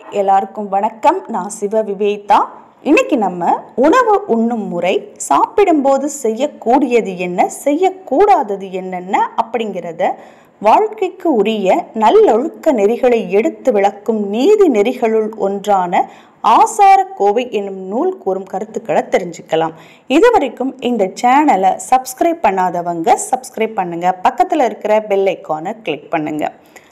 எல்லாருக்கும் வணக்கம் நான் சிவ விவேதா இன்னைக்கு நம்ம உணவு உண்ணும் முறை சாப்பிடும்போது செய்யக்கூடியது என்ன செய்யக்கூடாதது என்னென்ன அப்படிங்கிறத வாழ்க்கைக்கு உரிய நல்லொழுக்க நெறிகளை எடுத்து விளக்கும் நீதி நெறிகளுள் ஒன்றான ஆசார கோவை என்னும் நூல் கூறும் கருத்துக்களை தெரிஞ்சுக்கலாம் இதுவரைக்கும் இந்த சேனலை சப்ஸ்கிரைப் பண்ணாதவங்க சப்ஸ்கிரைப் பண்ணுங்க பக்கத்தில் இருக்கிற பெல் ஐக்கானை கிளிக் பண்ணுங்க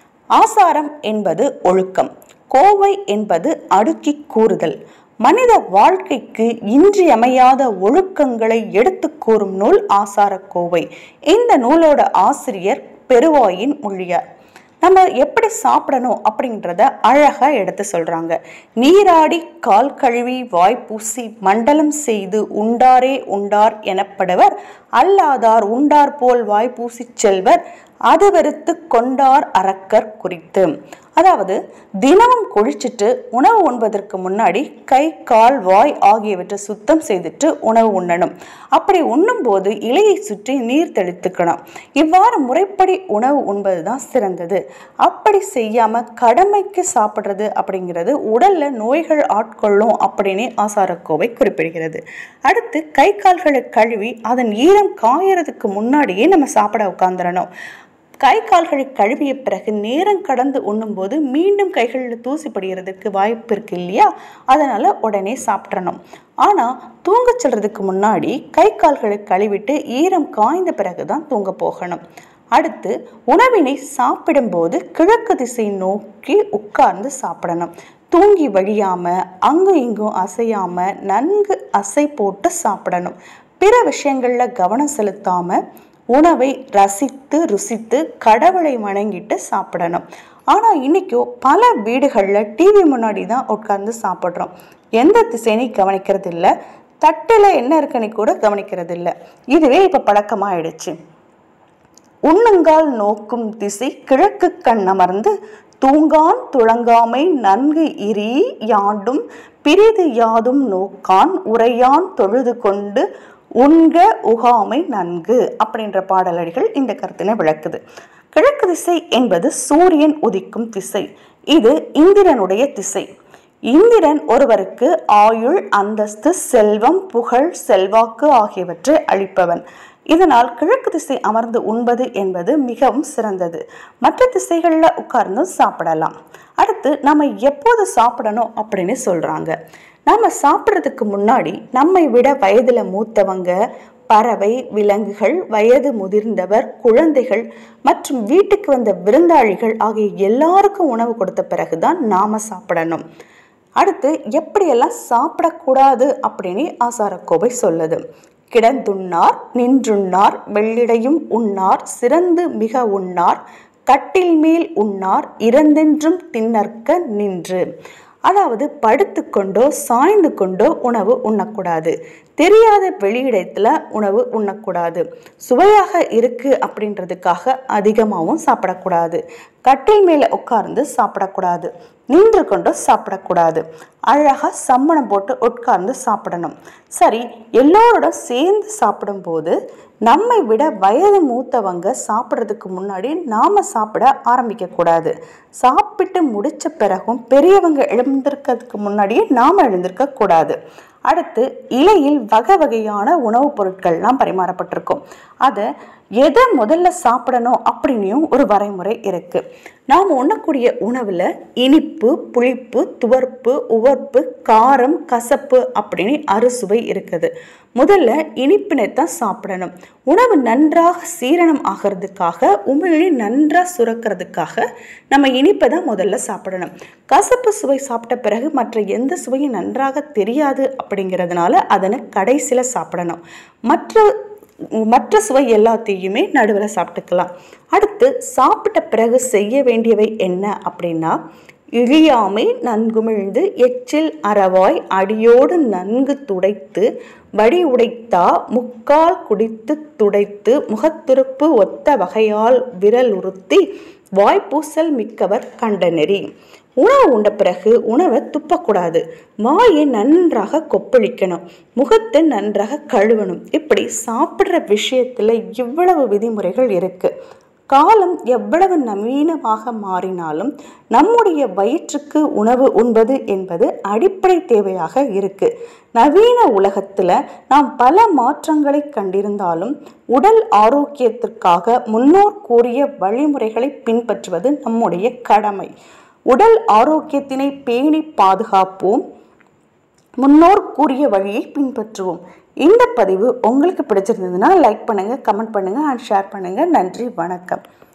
ஆசாரம் என்பது ஒழுக்கம் கோவை என்பது அடுக்கி கூறுதல் மனித வாழ்க்கைக்கு இன்றியமையாத ஒழுக்கங்களை எடுத்து கூறும் நூல் ஆசார கோவை இந்த நூலோட ஆசிரியர் பெருவாயின் மொழியார் நம்ம எப்படி சாப்பிடணும் அப்படின்றத அழகா எடுத்து சொல்றாங்க நீராடி கால் கழுவி வாய் பூசி மண்டலம் செய்து உண்டாரே உண்டார் எனப்படுவர் அல்லாதார் உண்டார் போல் வாய் பூசி செல்வர் அது வெறுத்து கொண்டார் அரக்கர் குறித்து அதாவது தினமும் குளிச்சுட்டு உணவு உண்பதற்கு முன்னாடி கை கால் வாய் ஆகியவற்றை சுத்தம் செய்துட்டு உணவு உண்ணணும் அப்படி உண்ணும்போது இலையை சுற்றி நீர் தெளித்துக்கணும் இவ்வாறு முறைப்படி உணவு உண்பது தான் சிறந்தது அப்படி செய்யாம கடமைக்கு சாப்பிட்றது அப்படிங்கிறது உடல்ல நோய்கள் ஆட்கொள்ளும் அப்படின்னு ஆசாரக்கோவை குறிப்பிடுகிறது அடுத்து கை கால்களை கழுவி அதன் ஈரம் காயறதுக்கு முன்னாடியே நம்ம சாப்பிட உட்காந்துடணும் கை கால்களை கழுவிய பிறகு நேரம் கடந்து உண்ணும்போது மீண்டும் கைகளில் தூசி படிகிறதுக்கு வாய்ப்பு இருக்கு இல்லையா அதனால உடனே சாப்பிட்றணும் ஆனால் தூங்க செல்றதுக்கு முன்னாடி கை கால்களை கழுவிட்டு ஈரம் காய்ந்த பிறகு தான் தூங்க போகணும் அடுத்து உணவினை சாப்பிடும்போது கிழக்கு திசை நோக்கி உட்கார்ந்து சாப்பிடணும் தூங்கி வழியாம அங்கும் இங்கும் அசையாம நன்கு அசை போட்டு சாப்பிடணும் பிற விஷயங்கள்ல கவனம் செலுத்தாம உணவை ரசித்து ருசித்து கடவுளை வணங்கிட்டு சாப்பிடணும் ஆனால் இன்னைக்கோ பல வீடுகளில் டிவி முன்னாடி தான் உட்கார்ந்து சாப்பிட்றோம் எந்த திசைனையும் கவனிக்கிறது இல்லை தட்டில் என்ன இருக்குன்னு கூட கவனிக்கிறது இல்லை இதுவே இப்போ பழக்கமாயிடுச்சு உண்ணுங்கால் நோக்கும் திசை கிழக்கு கண் அமர்ந்து தூங்கான் துளங்காமை நன்கு இரி யாண்டும் பிரிது யாதும் நோக்கான் உரையான் தொழுது கொண்டு உண்க உகாமை நன்கு அப்படின்ற பாடலடிகள் இந்த கருத்தினை விளக்குது கிழக்கு திசை என்பது சூரியன் உதிக்கும் திசை இது இந்திரனுடைய திசை இந்திரன் ஒருவருக்கு ஆயுள் அந்தஸ்து செல்வம் புகழ் செல்வாக்கு ஆகியவற்றை அளிப்பவன் இதனால் கிழக்கு திசை அமர்ந்து உண்பது என்பது மிகவும் சிறந்தது மற்ற திசைகளில் உட்கார்ந்து சாப்பிடலாம் அடுத்து நம்ம எப்போது சாப்பிடணும் அப்படின்னு சொல்றாங்க நாம சாப்பிட்றதுக்கு முன்னாடி நம்மை விட வயதுல மூத்தவங்க பறவை விலங்குகள் வயது முதிர்ந்தவர் குழந்தைகள் மற்றும் வீட்டுக்கு வந்த விருந்தாளிகள் ஆகிய எல்லாருக்கும் உணவு கொடுத்த பிறகுதான் நாம சாப்பிடணும் அடுத்து எப்படியெல்லாம் சாப்பிடக்கூடாது அப்படின்னு ஆசாரக்கோவை சொல்லுது கிடந்துண்ணார் நின்றுண்ணார் வெள்ளிடையும் உண்ணார் சிறந்து மிக உண்ணார் கட்டில் மேல் உண்ணார் இறந்தென்றும் தின்னற்க நின்று அதாவது படுத்துக்கொண்டோ சாய்ந்து கொண்டோ உணவு உண்ணக்கூடாது தெரியாத வெளியிடத்தில் உணவு உண்ணக்கூடாது சுவையாக இருக்கு அப்படின்றதுக்காக அதிகமாகவும் சாப்பிடக்கூடாது கட்டில் மேலே உட்கார்ந்து சாப்பிடக்கூடாது நின்று கொண்டு சாப்பிடக்கூடாது அழகாக சம்மணம் போட்டு உட்கார்ந்து சாப்பிடணும் சரி எல்லோரோட சேர்ந்து சாப்பிடும்போது நம்மை விட வயது மூத்தவங்க சாப்பிட்றதுக்கு முன்னாடி நாம் சாப்பிட ஆரம்பிக்கக்கூடாது சாப்பிட்டு முடித்த பிறகும் பெரியவங்க எழுந்திருக்கிறதுக்கு முன்னாடியே நாம் எழுந்திருக்க கூடாது அடுத்து இலையில் வகை வகையான உணவுப் பொருட்கள்லாம் பரிமாறப்பட்டிருக்கும் அதை எதை முதல்ல சாப்பிடணும் அப்படின்னும் ஒரு வரைமுறை இருக்கு நாம் உண்ணக்கூடிய உணவில் இனிப்பு புளிப்பு துவர்ப்பு உவர்ப்பு காரம் கசப்பு அப்படின்னு அறுசுவை இருக்குது முதல்ல இனிப்பினை தான் சாப்பிடணும் உணவு நன்றாக சீரணம் ஆகிறதுக்காக உமிழி நன்றாக சுரக்கிறதுக்காக நம்ம இனிப்பை தான் முதல்ல சாப்பிடணும் கசப்பு சுவை சாப்பிட்ட பிறகு மற்ற எந்த சுவையும் நன்றாக தெரியாது அப்படிங்கிறதுனால அதனை கடைசியில் சாப்பிடணும் மற்ற மற்ற சுவை எல்லாத்தையுமே நடுவில் சாப்பிட்டுக்கலாம் அடுத்து சாப்பிட்ட பிறகு செய்ய வேண்டியவை என்ன அப்படின்னா இழியாமை நன்குமிழ்ந்து எச்சில் அறவாய் அடியோடு நன்கு துடைத்து வடி உடைத்தா முக்கால் குடித்து துடைத்து முகத்துருப்பு ஒத்த வகையால் விரல் உறுத்தி வாய்ப்பூசல் மிக்கவர் கண்ட நெறி உணவு உண்ட பிறகு உணவை துப்பக்கூடாது வாயை நன்றாக கொப்பளிக்கணும் முகத்தை நன்றாக கழுவணும் இப்படி சாப்பிட்ற விஷயத்துல இவ்வளவு விதிமுறைகள் இருக்கு காலம் எவ்வளவு நவீனமாக மாறினாலும் நம்முடைய வயிற்றுக்கு உணவு உண்பது என்பது அடிப்படை தேவையாக இருக்கு நவீன உலகத்துல நாம் பல மாற்றங்களை கண்டிருந்தாலும் உடல் ஆரோக்கியத்திற்காக முன்னோர் கூறிய வழிமுறைகளை பின்பற்றுவது நம்முடைய கடமை உடல் ஆரோக்கியத்தினை பேணி பாதுகாப்போம் முன்னோர் கூறிய வழியை பின்பற்றுவோம் இந்த பதிவு உங்களுக்கு பிடிச்சிருந்ததுன்னா லைக் பண்ணுங்கள் கமெண்ட் பண்ணுங்கள் அண்ட் ஷேர் பண்ணுங்கள் நன்றி வணக்கம்